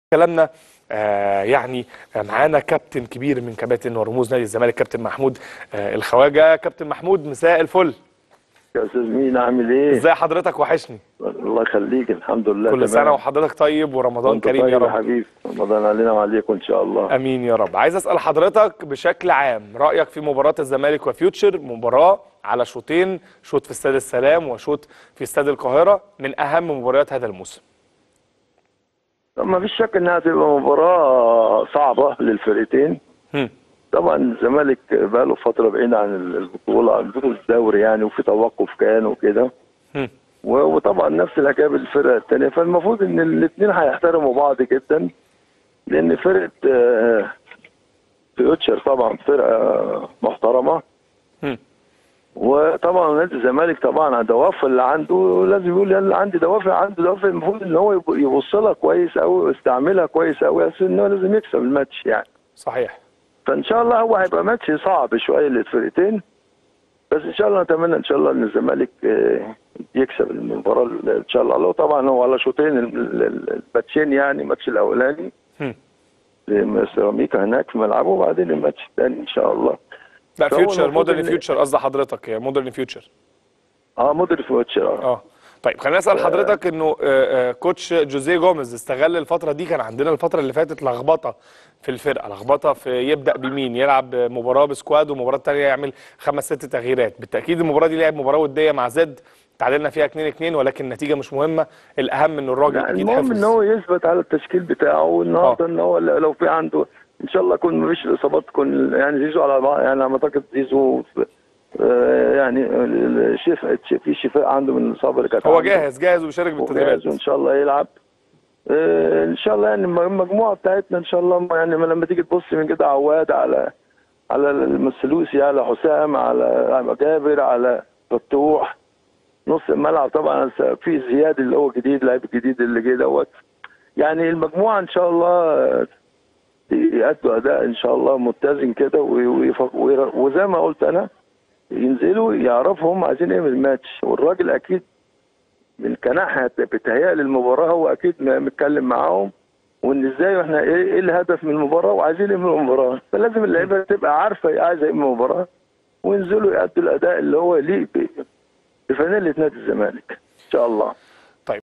كلامنا آه يعني آه، معانا كابتن كبير من كباتن ورموز نادي الزمالك كابتن محمود آه الخواجه كابتن محمود مساء الفل يا استاذ مين عامل ايه؟ ازاي حضرتك وحشني الله يخليك الحمد لله كل تمام. سنه وحضرتك طيب ورمضان وانت كريم طيب يا يا رب حبيبي رمضان علينا وعليكم ان شاء الله امين يا رب عايز اسال حضرتك بشكل عام رايك في مباراه الزمالك وفيوتشر مباراه على شوطين شوط في استاد السلام وشوط في استاد القاهره من اهم مباريات هذا الموسم طب ما فيش شك انها تبقى مباراه صعبه للفرقتين هم. طبعا الزمالك بقى له فتره بعيد عن البطوله عن بطوله الدوري يعني وفي توقف كان وكده هم. و- وطبعا نفس الحكايه بالفرقه الثانيه فالمفروض ان الاثنين هيحترموا بعض جدا لان فرقه آه، فيوتشر طبعا فرقه محترمه هم. وطبعا نادي الزمالك طبعا الدوافع اللي عنده لازم يقول يلا عندي دوافع عنده دوافع المفروض ان هو يب- يبص لها كويس قوي ويستعملها كويس قوي عشان ان هو لازم يكسب الماتش يعني صحيح فان شاء الله هو هيبقى ماتش صعب شويه للفرقتين بس ان شاء الله نتمنى ان شاء الله ان الزمالك آه، يكسب المباراه ان شاء الله لو طبعا هو على شوطين ال- ال- الماتشين يعني الماتش الاولاني هم. سيراميكا هناك في ملعبه وبعدين الماتش الثاني ان شاء الله لا فهو فيوتشر المفروض مودرن إن- فيوتشر قصد حضرتك يا مودرن فيوتشر اه مودرن فيوتشر اه اه طيب خليني اسال حضرتك انه آه، آه، كوتش جوزيه جوميز استغل الفتره دي كان عندنا الفتره اللي فاتت لخبطه في الفرقه لخبطه في يبدا بمين يلعب مباراه بسكواد ومباراه تانية يعمل خمس ست تغييرات بالتاكيد المباراه دي لعب مباراه وديه مع زد تعادلنا فيها 2 2 ولكن النتيجه مش مهمه الاهم انه الراجل لا اكيد المهم حفظ ان هو يثبت على التشكيل بتاعه والنهارده ان هو لو في عنده ان شاء الله يكون مفيش الاصابات تكون يعني زيزو على بعض يعني على ما اعتقد زيزو آه، يعني الشفاء في شفاء عنده من الاصابه اللي كانت هو عنده. جاهز جاهز وبيشارك بالتدريبات وجاهز وان شاء الله يلعب آه، ان شاء الله يعني المجموعه بتاعتنا ان شاء الله يعني لما تيجي تبص من كده عواد على على المسلوسي على حسام على جابر على فتوح نص الملعب طبعا في زياد اللي هو جديد لاعب جديد اللي جه دوت يعني المجموعه ان شاء الله يأدوا اداء ان شاء الله متزن كده وي- ويف- وير- وزي ما قلت انا ينزلوا يعرفوا هم عايزين ايه من الماتش والراجل اكيد من كناحيه بتهيألي المباراه هو اكيد م- متكلم معاهم وان ازاي واحنا ايه, إيه الهدف من المباراه وعايزين ايه من المباراه فلازم اللعيبه تبقى عارفه هي عايزه ايه من المباراه وينزلوا يأدوا الاداء اللي هو يليق ب- بفانيله نادي الزمالك ان شاء الله